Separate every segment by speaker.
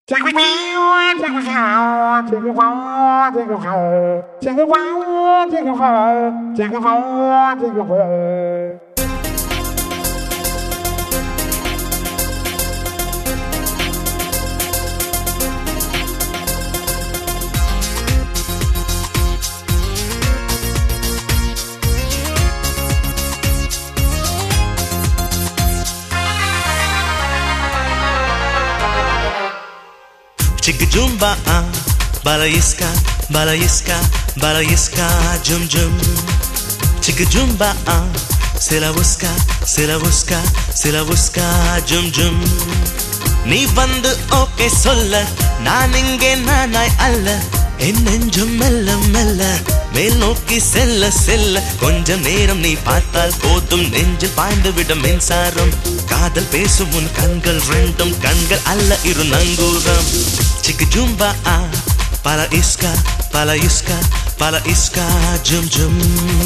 Speaker 1: Take a ride, take a ride, take a ride, take a ride, take a ride, take a ride, take a ride, take a ride.
Speaker 2: Chicka jumba ah, balayiska, balayiska, balayiska, jum jum. Chicka jumba ah, c'est la wuska, c'est la wuska, c'est la wuska, jum jum. நீ வந்து okay சொல்ல நான் இங்கே நானாய் அல்ல என் நெஞ்சம் மெல்ல மெல்ல மேல் நோக்கி செல்ல செல்ல கொஞ்சம் நேரம் நீ பார்த்தால் போதும் நெஞ்சில் பாய்ந்து விடும் மின்சாரம் காதல் பேசும் உன் கண்கள் ரெண்டும் கண்கள் அல்ல இரு நங்கூரம் சிக்கு ஜும்பா ஆ பல இஸ்கா பல இஸ்கா பல இஸ்கா ஜும் ஜும்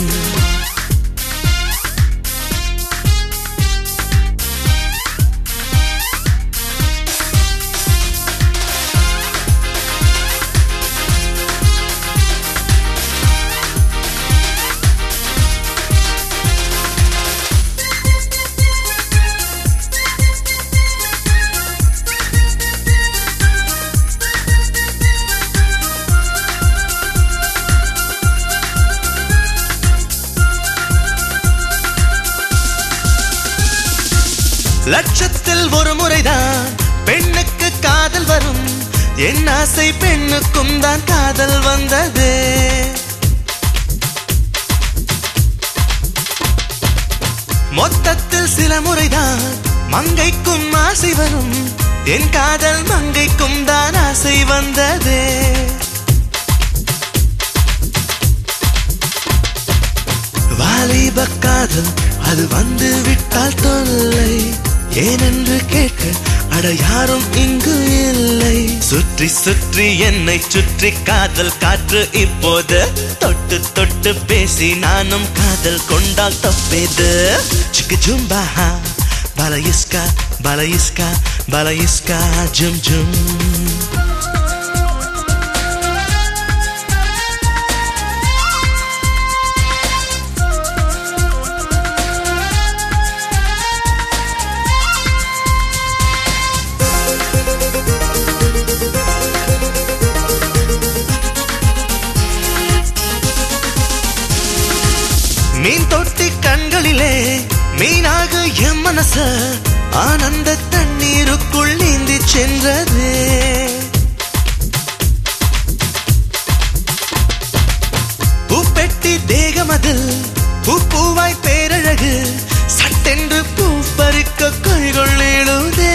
Speaker 2: லட்சத்தில் ஒரு முறைதான் பெண்ணுக்கு காதல் வரும் என் ஆசை பெண்ணுக்கும் தான் காதல் வந்தது மொத்தத்தில் சில முறைதான் மங்கைக்கும் ஆசை வரும் என் காதல் மங்கைக்கும் தான் ஆசை வந்தது வாலிப காதல் அது வந்து விட்டால் தொல்லை ஏனென்று கேட்க அட யாரும் இங்கு இல்லை சுற்றி சுற்றி என்னை சுற்றி காதல் காற்று இப்போது தொட்டு தொட்டு பேசி நானும் காதல் கொண்டால் தப்பேது சிக்கு ஜும்பா பலயிஸ்கா பலயிஸ்கா பலயிஸ்கா ஜும் ஜும் மீன் தொட்டி கண்களிலே மீனாக என் மனச ஆனந்த தண்ணீருக்குள் நீந்தி சென்றது பூப்பெட்டி தேகமதில் பூ பூவாய் பேரழகு சட்டென்று பூ பறிக்க கைகள் எழுதே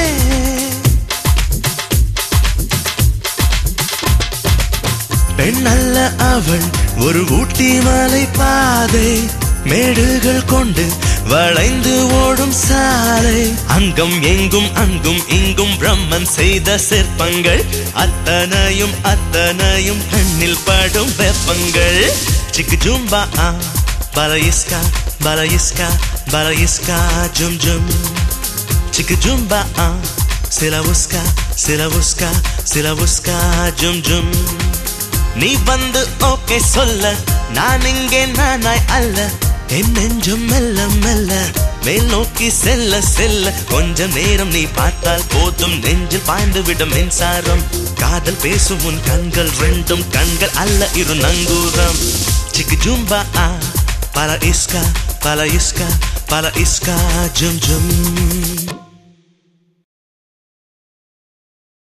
Speaker 2: பெண் அல்ல அவள் ஒரு ஊட்டி மலை பாதை மேடுகள் கொண்டு வளைந்து ஓடும் சாலை அங்கம் எங்கும் அங்கும் இங்கும் பிரம்மன் செய்த சிற்பங்கள் அத்தனையும் அத்தனையும் கண்ணில் படும் வெப்பங்கள் சிக்கு ஜும்பா ஆ பலயிஸ்கா பலயிஸ்கா பலயிஸ்கா ஜும் ஜும் சிக்கு ஜும்பா ஆ சில உஸ்கா சில உஸ்கா சில உஸ்கா ஜும் ஜும் நீ வந்து ஓகே சொல்ல நான் இங்கே நானாய் அல்ல என் நெஞ்சம் மெல்ல மெல்ல மேல் நோக்கி செல்ல செல்ல கொஞ்ச நேரம் நீ பார்த்தால் போதும் நெஞ்சில் பாய்ந்து விடும் மின்சாரம் காதல் பேசும் உன் கண்கள் ரெண்டும் கண்கள் அல்ல இரு நங்கூரம் சிக்கு ஜும்பா ஆ பல இஸ்கா பல இஸ்கா பல இஸ்கா ஜும் ஜும்